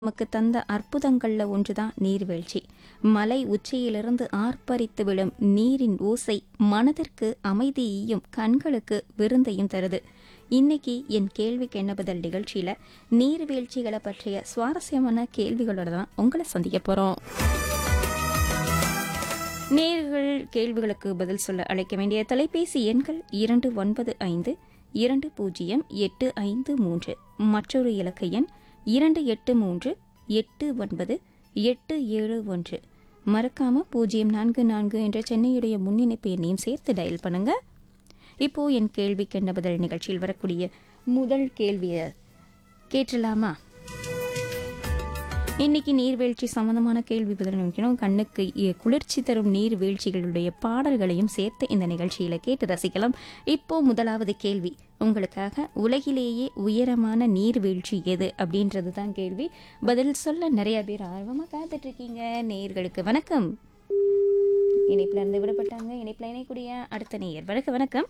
நமக்கு தந்த அற்புதங்கள்ல ஒன்றுதான் நீர்வீழ்ச்சி மலை உச்சியிலிருந்து ஆர்ப்பரித்து விழும் நீரின் ஓசை மனதிற்கு அமைதியையும் கண்களுக்கு விருந்தையும் தருது இன்னைக்கு என் கேள்விக்கு என்ன பதில் நிகழ்ச்சியில நீர்வீழ்ச்சிகளை பற்றிய சுவாரஸ்யமான கேள்விகளோட தான் உங்களை சந்திக்க போறோம் நேர்கள் கேள்விகளுக்கு பதில் சொல்ல அழைக்க வேண்டிய தொலைபேசி எண்கள் இரண்டு ஒன்பது ஐந்து இரண்டு பூஜ்ஜியம் எட்டு ஐந்து மூன்று மற்றொரு இலக்க எண் இரண்டு எட்டு மூன்று எட்டு ஒன்பது எட்டு ஏழு ஒன்று மறக்காம பூஜ்ஜியம் நான்கு நான்கு என்ற சென்னையுடைய முன்னிணைப்பு எண்ணையும் சேர்த்து டயல் பண்ணுங்க இப்போ என் கேள்விக்கு என்ன பதில் நிகழ்ச்சியில் வரக்கூடிய முதல் கேள்வியை கேட்டலாமா இன்னைக்கு நீர்வீழ்ச்சி சம்பந்தமான கேள்வி பதில் நினைக்கணும் கண்ணுக்கு இ- குளிர்ச்சி தரும் நீர்வீழ்ச்சிகளுடைய பாடல்களையும் சேர்த்து இந்த நிகழ்ச்சியில கேட்டு ரசிக்கலாம் இப்போ முதலாவது கேள்வி உங்களுக்காக உலகிலேயே உயரமான நீர்வீழ்ச்சி எது அப்படின்றது தான் கேள்வி பதில் சொல்ல நிறைய பேர் ஆர்வமா காத்துட்டு இருக்கீங்க நேயர்களுக்கு வணக்கம் இணைப்புல இருந்து விடப்பட்டாங்க இணைப்புல இணைக்கூடிய அடுத்த நேயர் வணக்கம் வணக்கம்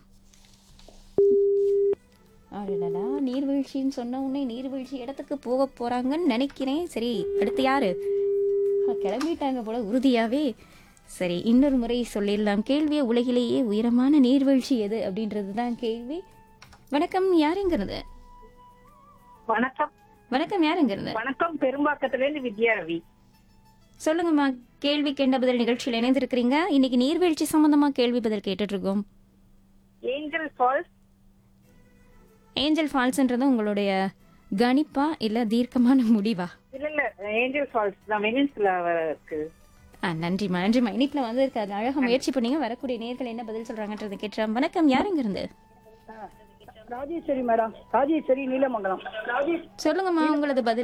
அடடா நீர்வீழ்ச்சின்னு சொன்ன உடனே நீர்வீழ்ச்சி இடத்துக்கு போக போறாங்கன்னு நினைக்கிறேன் சரி அடுத்து யாரு ஆ, கிளம்பிட்டாங்க போல உறுதியாவே சரி இன்னொரு முறை சொல்லிடலாம் கேள்வியை உலகிலேயே உயரமான நீர்வீழ்ச்சி எது அப்படின்றது தான் கேள்வி வணக்கம் யாருங்கிறது வணக்கம் வணக்கம் யாருங்கிறது வணக்கம் பெரும்பாக்கத்துல இருந்து வித்யா ரவி சொல்லுங்கம்மா கேள்வி கேண்ட பதில் நிகழ்ச்சியில் இணைந்திருக்கிறீங்க இன்னைக்கு நீர்வீழ்ச்சி சம்பந்தமா கேள்வி பதில் கேட்டுட்டு இருக்கோம் ஏஞ்சல் ஃபால்ஸ் ஏஞ்சல் ஃபால்ஸ்ன்றது உங்களுடைய கணிப்பா இல்ல தீர்க்கமான முடிவா இல்ல இல்ல ஏஞ்சல் ஃபால்ஸ் தான் வெனின்ஸ்ல இருக்கு ஆ நன்றிம்மா நன்றிம்மா இனிப்புல வந்து இருக்காது அழகா முயற்சி பண்ணீங்க வரக்கூடிய நேர்கள் என்ன பதில் சொல்றாங்கன்றதை கேட்டோம் வணக்கம் யாருங்க இருந்து ராஜேஸ்வரி மேடம் ராஜேஸ்வரி நீலமங்கலம் ராஜேஷ் சொல்லுங்கம்மா உங்களது பதில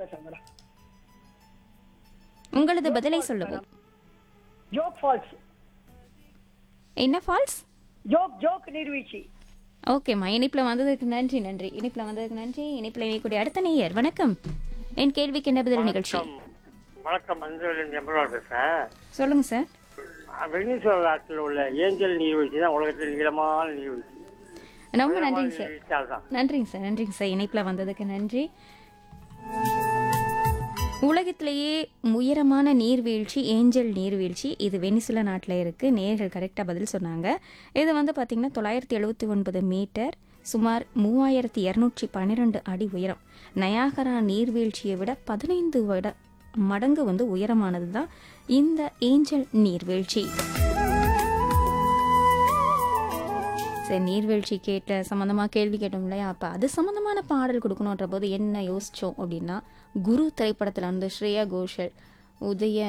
உங்களது பதிலை சொல்லுவோம் ஜோக் ஃபால்ஸ் என்ன ஃபால்ஸ் ஜோக் ஜோக் நீர்வீழ்ச்சி ஓகேம்மா இனிப்புல வந்ததுக்கு நன்றி நன்றி இனிப்புல வந்ததுக்கு நன்றி இனிப்புல இணைக்கூடிய அடுத்த நேயர் வணக்கம் என் கேள்விக்கு என்ன பதில் நிகழ்ச்சி வணக்கம் மஞ்சள் எம்பரால் பேசுறேன் சொல்லுங்க சார் வெனிசுவா நாட்டில் உள்ள ஏஞ்சல் நீர்வீழ்ச்சி தான் உலகத்தில் நீளமான நீர்வீழ்ச்சி ரொம்ப நன்றிங்க சார் நீர்வீழ்ச்சி அதுதான் நன்றிங்க சார் நன்றிங்க சார் இணைப்பில் வந்ததுக்கு நன்றி உலகத்திலேயே உயரமான நீர்வீழ்ச்சி ஏஞ்சல் நீர்வீழ்ச்சி இது வெனிசுலா நாட்டில் இருக்கு நேர்கள் கரெக்டாக பதில் சொன்னாங்க இது வந்து பார்த்தீங்கன்னா தொள்ளாயிரத்தி எழுபத்தி ஒன்பது மீட்டர் சுமார் மூவாயிரத்தி இரநூற்றி பன்னிரெண்டு அடி உயரம் நயாகரா நீர்வீழ்ச்சியை விட பதினைந்து விட மடங்கு வந்து உயரமானது தான் இந்த ஏஞ்சல் நீர்வீழ்ச்சி சரி நீர்வீழ்ச்சி கேட்ட சம்மந்தமாக கேள்வி கேட்டோம் இல்லையா அப்போ அது சம்மந்தமான பாடல் கொடுக்கணுன்ற போது என்ன யோசித்தோம் அப்படின்னா குரு திரைப்படத்தில் வந்து ஸ்ரேயா கோஷல் உதய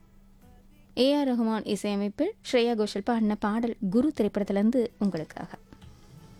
ஏஆர் ரஹ்மான் இசையமைப்பில் ஸ்ரேயா கோஷல் பாடின பாடல் குரு திரைப்படத்திலேருந்து உங்களுக்காக